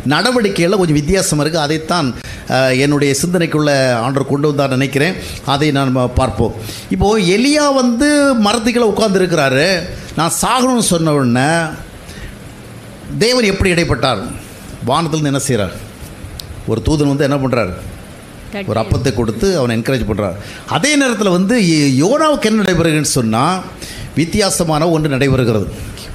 நடவடிக்கையில் கொஞ்சம் வித்தியாசம் இருக்குது அதைத்தான் அஹ், என்னுடைய சிந்தனைக்குள்ள ஆண்டவர் கொண்டு வந்தார் நினைக்கிறேன் அதை நான் ம- பார்ப்போம் இப்போது எலியா வந்து மரத்துக்குள்ள உட்கார்ந்துருக்கிறாரு நான் சாகணும்னு சொன்ன உடனே தேவன் எப்படி இடைப்பட்டார் வானத்திலிருந்து என்ன செய்கிறார் ஒரு தூதன் வந்து என்ன பண்ணுறாரு ஒரு அப்பத்தை கொடுத்து அவனை என்கரேஜ் பண்ணுறார் அதே நேரத்தில் வந்து யோ- யோனாவுக்கு என்ன நடைபெறுகிறதுன்னு சொன்னால் வித்தியாசமான ஒன்று நடைபெறுகிறது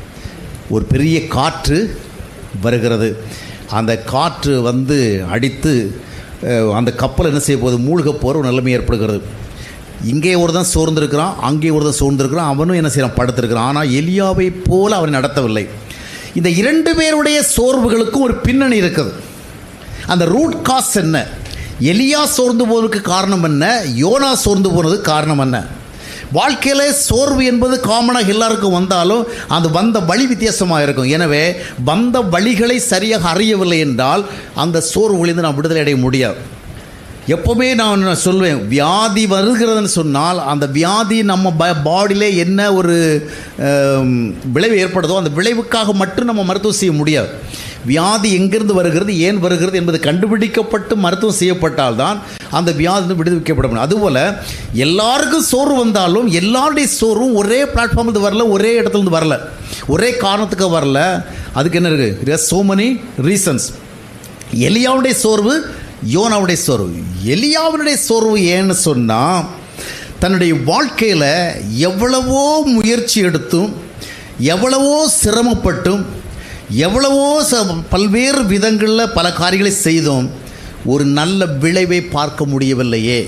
ஒரு பெரிய காற்று வருகிறது அந்த காற்று வந்து அடித்து அஹ், அந்த கப்பல் என்ன செய்ய போகுது மூழ்க போகிற ஒரு நிலைமை ஏற்படுகிறது இங்கே ஒரு தான் சோர்ந்திருக்கிறான் அங்கே ஒரு தான் சோர்ந்திருக்கிறான் அவனும் என்ன செய்யறான் படுத்திருக்கிறான் ஆனால் எலியாவை போல அவன் நடத்தவில்லை இந்த இரண்டு பேருடைய சோர்வுகளுக்கும் ஒரு பின்னணி இருக்குது அந்த ரூட் காஸ் என்ன எலியா சோர்ந்து போவதற்கு காரணம் என்ன யோனா சோர்ந்து போனதுக்கு காரணம் என்ன வாழ்க்கையில் சோர்வு என்பது காமனாக எல்லாருக்கும் வந்தாலும் அது வந்த வழி வித்தியாசமாக இருக்கும் எனவே வந்த வழிகளை சரியாக அறியவில்லை என்றால் அந்த சோர்வுகளிலிருந்து நாம் விடுதலை அடைய முடியாது எப்போவுமே நான் நான் சொல்வேன் வியாதி வருகிறதுன்னு சொன்னால் அந்த வியாதி நம்ம ப பாடியிலே என்ன ஒரு ஆம், விளைவு ஏற்படுதோ அந்த விளைவுக்காக மட்டும் நம்ம மருத்துவம் செய்ய முடியாது வியாதி எங்கிருந்து வருகிறது ஏன் வருகிறது என்பது கண்டுபிடிக்கப்பட்டு மருத்துவம் செய்யப்பட்டால்தான் அந்த வியாதி விடுவிக்கப்பட முடியும் அதுபோல் எல்லாருக்கும் சோர்வு வந்தாலும் எல்லாருடைய சோர்வும் ஒரே பிளாட்ஃபார்மில் வரல ஒரே இடத்துல இருந்து வரல ஒரே காரணத்துக்கு வரல அதுக்கு என்ன இருக்குது சோ many ரீசன்ஸ் எலியாவுடைய சோர்வு யோனாவுடைய சோர்வு எலியாவினுடைய சோர்வு ஏன்னு சொன்னால் தன்னுடைய வாழ்க்கையில் எவ்வளவோ முயற்சி எடுத்தும் எவ்வளவோ சிரமப்பட்டும் எவ்வளவோ ச பல்வேறு விதங்களில் பல காரியங்களை செய்தோம் ஒரு நல்ல விளைவை பார்க்க முடியவில்லையே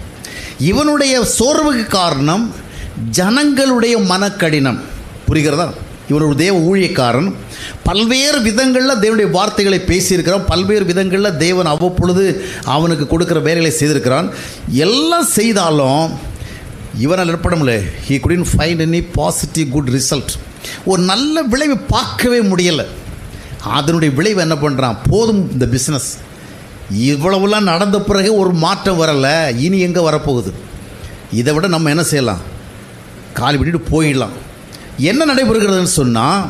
இவனுடைய சோர்வுக்கு காரணம் ஜனங்களுடைய மனக்கடினம் புரிகிறதா இவன் ஒரு தேவ ஊழியக்காரன் பல்வேறு விதங்களில் தேவனுடைய வார்த்தைகளை பேசியிருக்கிறான் பல்வேறு விதங்களில் தேவன் அவ்வப்பொழுது அவனுக்கு கொடுக்குற வேலைகளை செய்திருக்கிறான் எல்லாம் செய்தாலும் இவனால் ஏற்பட முடியல he couldn't find any positive good result ஒரு நல்ல விளைவை பார்க்கவே முடியலை அதனுடைய விளைவு என்ன பண்ணுறான் போதும் இந்த பிஸ்னஸ் இவ்வளவுலாம் நடந்த பிறகு ஒரு மாற்றம் வரலை இனி எங்கே வரப்போகுது இதை விட நம்ம என்ன செய்யலாம் காலி விட்டுட்டு போயிடலாம் என்ன நடைபெறுகிறதுன்னு சொன்னால்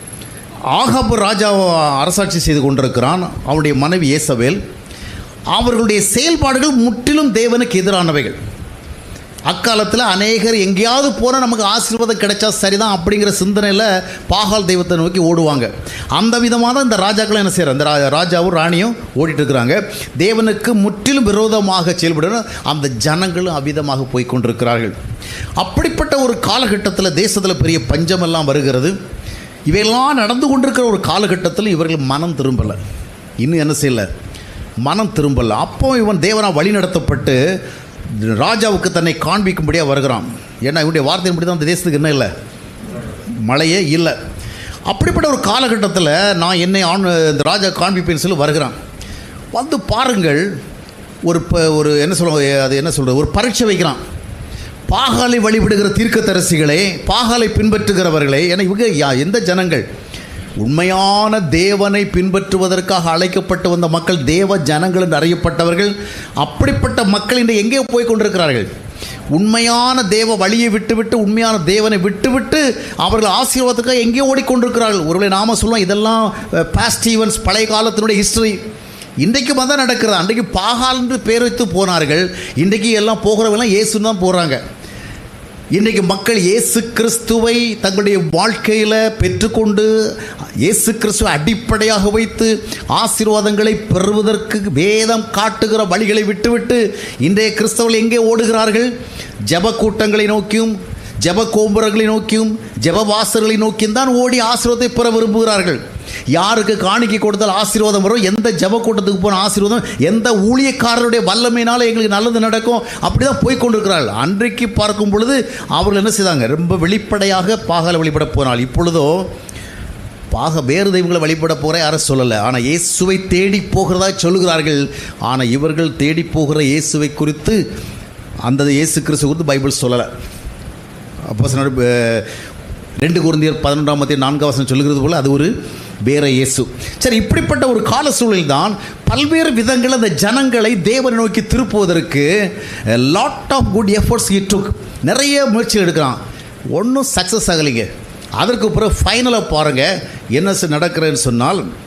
ஆகாபு ராஜா அரசாட்சி செய்து கொண்டிருக்கிறான் அவனுடைய மனைவி ஏசவேல் அவர்களுடைய செயல்பாடுகள் முற்றிலும் தேவனுக்கு எதிரானவைகள் அக்காலத்தில் அநேகர் எங்கேயாவது போனால் நமக்கு ஆசீர்வாதம் கிடைச்சா சரிதான் அப்படிங்கிற சிந்தனையில் பாகால் தெய்வத்தை நோக்கி ஓடுவாங்க அந்த விதமாக தான் இந்த ராஜாக்களும் என்ன செய்கிறாங்க இந்த ரா- ராஜாவும் ராணியும் ஓடிட்டு இருக்கிறாங்க தேவனுக்கு முற்றிலும் விரோதமாக செயல்படுற அந்த ஜனங்களும் அவ்விதமாக போய் கொண்டிருக்கிறார்கள் அப்படிப்பட்ட ஒரு காலகட்டத்தில் தேசத்தில் பெரிய பஞ்சமெல்லாம் வருகிறது இவையெல்லாம் நடந்து கொண்டிருக்கிற ஒரு காலகட்டத்தில் இவர்கள் மனம் திரும்பலை இன்னும் என்ன செய்யலை மனம் திரும்பலை அப்போ இவன் தேவனால் வழி நடத்தப்பட்டு ராஜாவுக்கு தன்னை காண்பிக்கும்படியாக வருகிறான் ஏன்னா இவனுடைய வார்த்தையின்படி தான் அந்த தேசத்துக்கு என்ன இல்லை மழையே இல்லை அப்படிப்பட்ட ஒரு காலகட்டத்தில் நான் என்னை ஆண் இந்த ராஜா காண்பிப்பேன்னு சொல்லி வருகிறான் வந்து பாருங்கள் ஒரு ப ஒரு என்ன சொல்லுவாங்க அது என்ன சொல்கிறது ஒரு பரீட்சை வைக்கிறான் பாகாலை வழிபடுகிற தீர்க்கதரிசிகளே பாகாலை பின்பற்றுகிறவர்களே என இவங்க யா- எந்த ஜனங்கள் உண்மையான தேவனை பின்பற்றுவதற்காக அழைக்கப்பட்டு வந்த மக்கள் தேவ ஜனங்கள் என்று அறியப்பட்டவர்கள் அப்படிப்பட்ட மக்கள் இன்று எங்கே போய் கொண்டிருக்கிறார்கள் உண்மையான தேவ வழியை விட்டுவிட்டு உண்மையான தேவனை விட்டுவிட்டு அவர்கள் ஆசீர்வாதத்துக்காக எங்கே ஓடிக்கொண்டிருக்கிறார்கள் ஒருவேளை நாம சொல்லுவோம் இதெல்லாம் பாஸ்ட் ஈவெண்ட்ஸ் பழைய காலத்தினுடைய ஹிஸ்டரி இன்றைக்கு தான் நடக்கிறது அன்றைக்கு பாகால் என்று பேர் வைத்து போனார்கள் இன்றைக்கு எல்லாம் போகிறவங்களாம் இயேசுன்னு தான் போகிறாங்க இன்றைக்கு மக்கள் இயேசு கிறிஸ்துவை தங்களுடைய வாழ்க்கையில் பெற்றுக்கொண்டு இயேசு கிறிஸ்துவை அடிப்படையாக வைத்து ஆசீர்வாதங்களை பெறுவதற்கு வேதம் காட்டுகிற வழிகளை விட்டுவிட்டு இன்றைய கிறிஸ்தவர்கள் எங்கே ஓடுகிறார்கள் ஜெப கூட்டங்களை நோக்கியும் ஜெப கோபுரங்களை நோக்கியும் ஜெப வாசல்களை நோக்கியும் தான் ஓடி ஆசீர்வாதத்தை பெற விரும்புகிறார்கள் யாருக்கு காணிக்கை கொடுத்தால் ஆசீர்வாதம் வரும் எந்த ஜெப கூட்டத்துக்கு போன ஆசீர்வாதம் எந்த ஊழியக்காரருடைய வல்லமையினால எங்களுக்கு நல்லது நடக்கும் அப்படி தான் போய் கொண்டிருக்கிறார்கள் அன்றைக்கு பார்க்கும் பொழுது அவர்கள் என்ன செய்தாங்க ரொம்ப வெளிப்படையாக பாகல வழிபட போனால் இப்பொழுதோ பாக வேறு தெய்வங்களை வழிபட போகிற யாரும் சொல்லலை ஆனால் இயேசுவை தேடி போகிறதா சொல்லுகிறார்கள் ஆனால் இவர்கள் தேடி போகிற இயேசுவை குறித்து அந்த இயேசு கிறிஸ்து குறித்து பைபிள் சொல்லலை அப்போ ரெண்டு குருந்தியர் பதினொன்றாம் மத்திய நான்காம் வசனம் சொல்லுகிறது போல் அது ஒரு வேற இயேசு சரி இப்படிப்பட்ட ஒரு கால சூழல் தான் பல்வேறு விதங்கள் அந்த ஜனங்களை தேவனை நோக்கி திருப்புவதற்கு lot of good efforts he took நிறைய முயற்சி எடுக்கிறான் ஒன்றும் சக்ஸஸ் ஆகலைங்க அதற்கு பிறகு ஃபைனலாக பாருங்கள் என்ன ச- நடக்கிறதுன்னு சொன்னால்